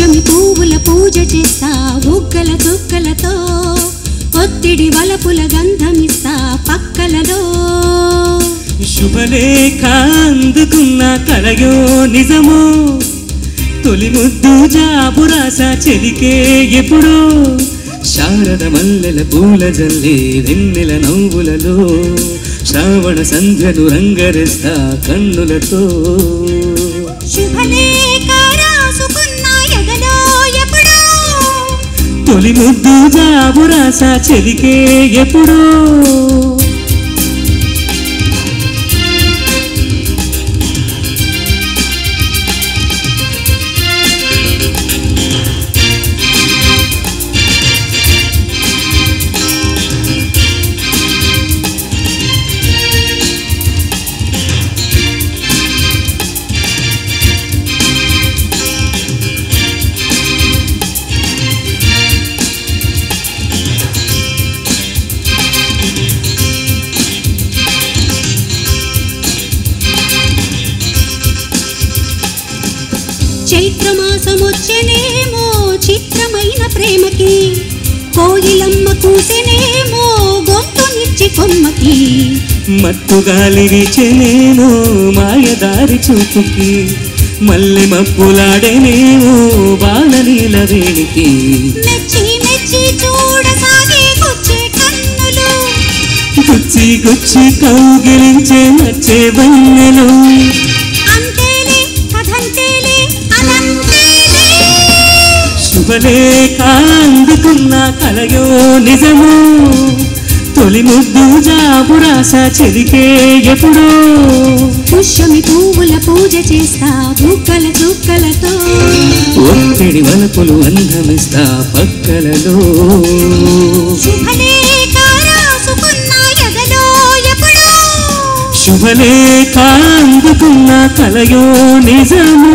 పుష్యమి పువ్వుల పూజ చేస్తా బుగ్గల చుక్కలతో ఒత్తిడి వలపుల గంధమిస్తా పక్కలలో శుభలేఖ అందుకున్న కలయో నిజమో తొలి ముద్దు జాబు రాస చెలికే ఎప్పుడో శారద మల్లెల పూల జల్లి వెన్నెల నవ్వులలో శ్రావణ సంధ్యను రంగరిస్తా కన్నులతో శుభలేఖ రాసుకున్న ఎదలో ఎప్పుడో తొలి ముద్దు జాబు రాస చెలికే ఎప్పుడో చైత్రమాసమొచ్చెనేమో చిత్రమైన ప్రేమకి కోయిలమ్మ కూసెనేమో గొంతునిచ్చి కొమ్మకి మత్తు గాలి వీచెనేమో మాయదారి చూపుకి మల్లె మప్పులాడేనేమో బాలనీల వేణికి మెచ్చి మెచ్చి చూడసాగే కొచ్చే కన్నులు గుచ్చి గుచ్చి కౌగిలించే నచ్చే వన్నెలు అంతేలే కథంతేలే అదంతేలే శుభలేఖ అందుకున్న కలయో నిజము తొలి ముద్దు జాబు రాస చెలికే ఎప్పుడో పుష్యమి పువ్వుల పూజ చేస్తా బుక్కల చుక్కలతో ఒత్తిడి వలపులు అందమిస్తా పక్కలలో శుభలేఖ రాసుకున్న ఎదలో ఎప్పుడో శుభలేఖ అందుకున్న కలయో నిజము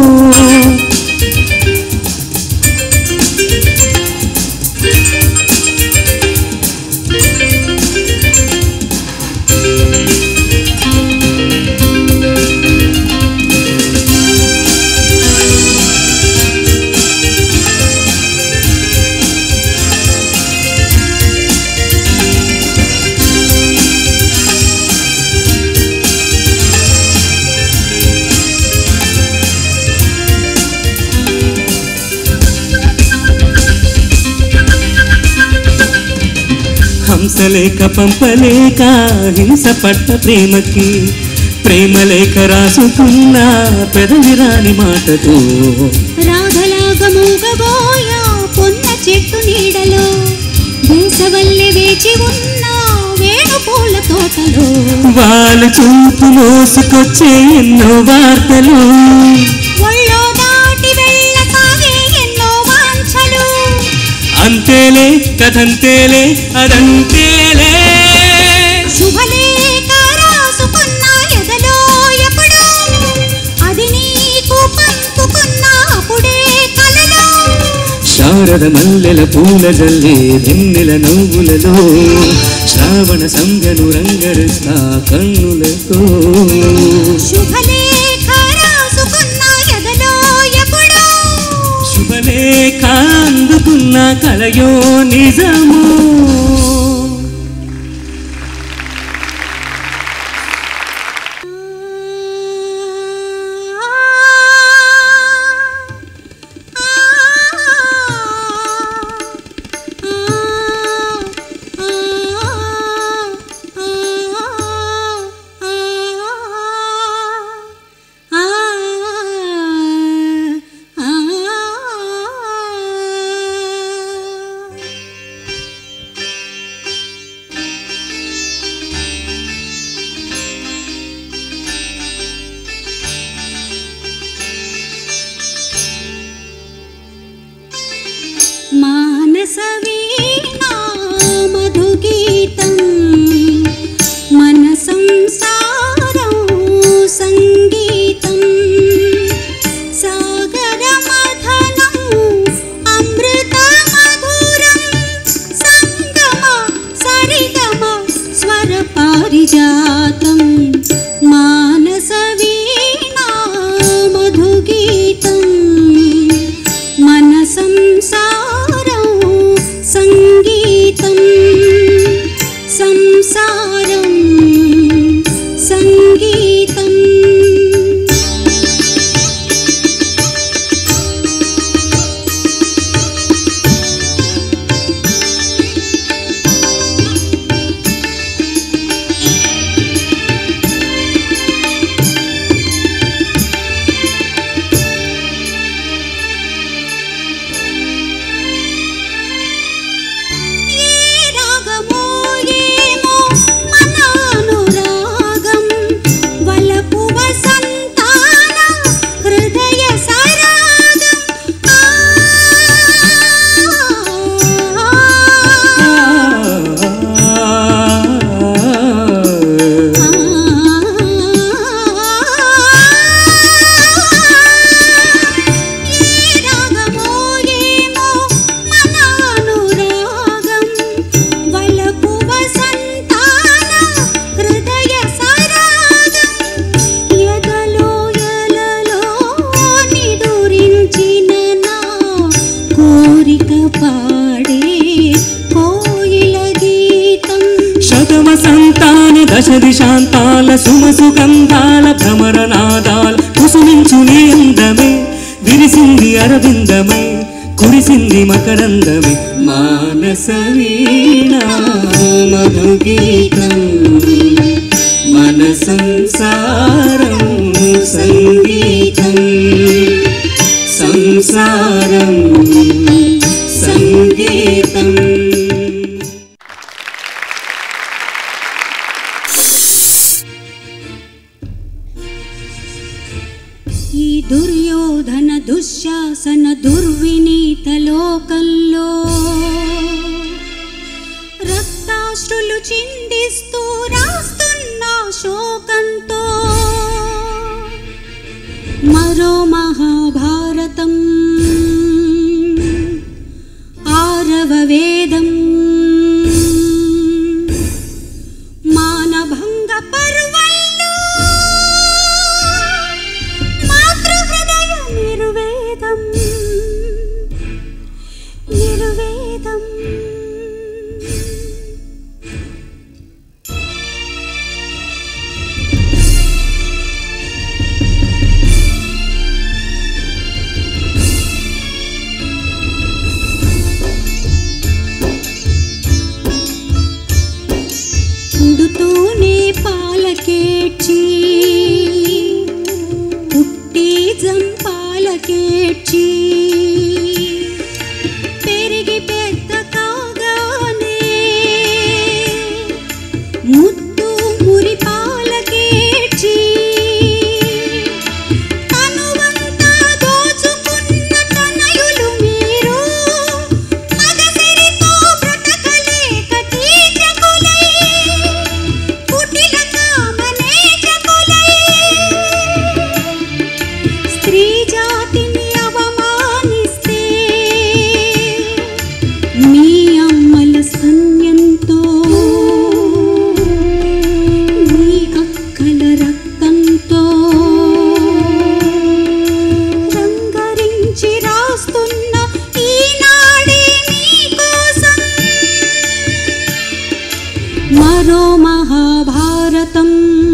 హంసలేక పంపలేక హింస పట్ట ప్రేమకి ప్రేమలేఖ రాసుకున్న పెదవి రాని మాటకు రాగలాగా మూగబోయా పొన్న చెట్టు నీడలో వేసవల్లి వేచి ఉన్న వేణు పూల తోటలో వాళ్ళు చూపు మోసుకొచ్చే ఎన్నో వార్తలు ఒళ్ళో దాటి వెళ్ళసాగే ఎన్నో వాంఛలు అంతేలే కథంతేలే అదంతేలే శుభలేఖ రాసుకున్న ఎదలో ఎప్పుడో అది నీకు పంపుకున్న అప్పుడే కలలో శారద మల్లెల పూల జల్లి వెన్నెల నవ్వులలో శ్రావణ సంగను రంగరిస్తా కన్నులతో శుభలేఖ రాసుకున్న ఎదలో ఎప్పుడో శుభలేఖ అందుకున్న కలయో నిజము మానసవీణా మధుగీతం మన సంసారం సంగీతం సాగర మథనం అమృత మధురం సంగమ సరిగమ స్వర పారిజాతం మానసవీణా మధుగీతం పాడే కోయిల గీతం శతమ సంతాన దశ దిశాంతాల సుమ సుగంధాల భ్రమరనాదాల కుసుమించు నీ అందమే విరిసింది అరవిందమై కురిసింది మకరందమే మానస వీణా మధుగీతం మన సంసారం సంగీతం సంసారం సంగీతం ఈ దుర్యోధన దుశ్శాసన దుర్వినీత లోకంలో రక్తాశ్రులు చిందిస్తూ రాస్తున్న శోకంతో మరో మహాభారతం ఆరవ వేదం మానభంగ పర్వల్లో మాతృహృదయ నిర్వేదం నిర్వేదం పుడుతూనే పాలకేడ్చి పుట్టి జంపాలకేడ్చి పెరిగి పెద్ద కాగానే ముద్దు మురి పాలకేడ్చి తనువంతా దోచుకున్న తనయులు మీరు మగసిరితో బ్రతకలేక కీచకులై కుటిల కామనేచకులై స్త్రీ జాతిని అవమానిస్తే మీ అమ్మల స్తన్యంతో మీ అక్కల రక్తంతో రంగరించి రాస్తున్న ఈనాడే మీకోసం మరో మహాభారతం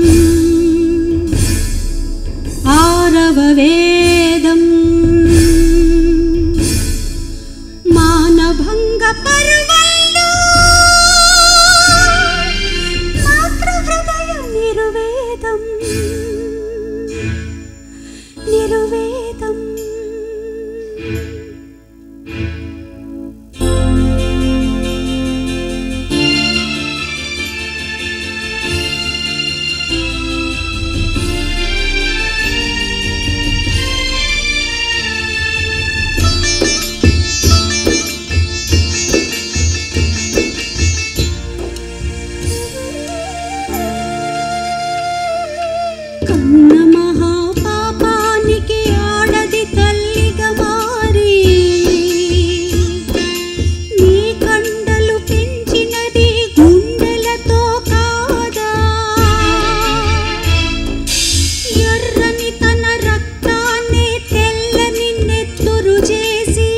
ఆరవ వేదం మానభంగ పర్వల్లో మాతృహృదయ నిర్వేదం నిర్వేదం కన్న మహాపాపానికి ఆడది తల్లిగా మారి నీ కండలు పెంచినది గుండెలతో కాదా ఎర్రని తన రక్తాన్ని తెల్లని నెత్తురు చేసి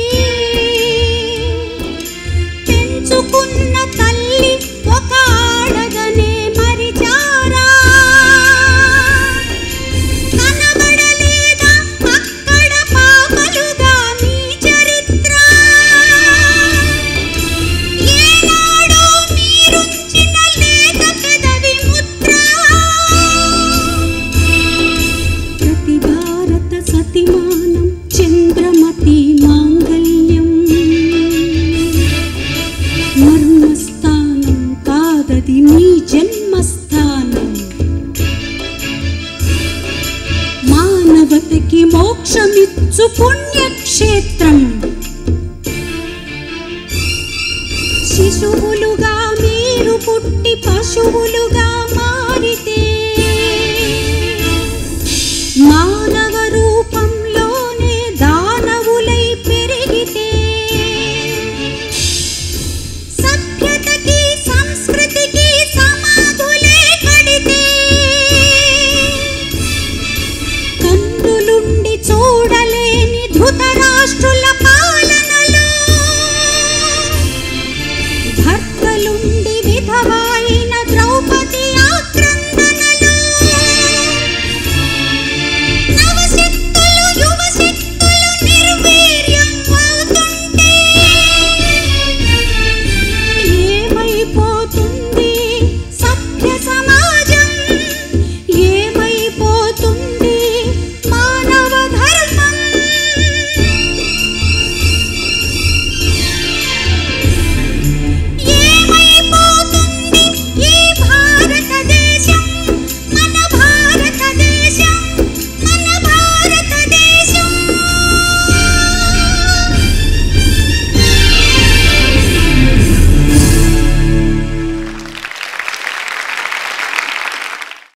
పెంచుకున్న తల్లి ఒక ఆడదనే మరిచారా కనబడలేదా అక్కడ పాపలుగా నీ చరిత్ర ఏనాడో మీరుంచిన లేత పెదవి ముద్ర ప్రతి భారత సతిమానం చంద్రమతి మాంగల్యం మర్మస్థానం కాదది నీ జన్మస్థానం మానవతకి మోక్షమిచ్చు పుణ్యక్షేత్రం శిశువులుగా మీరు పుట్టి పశువులుగా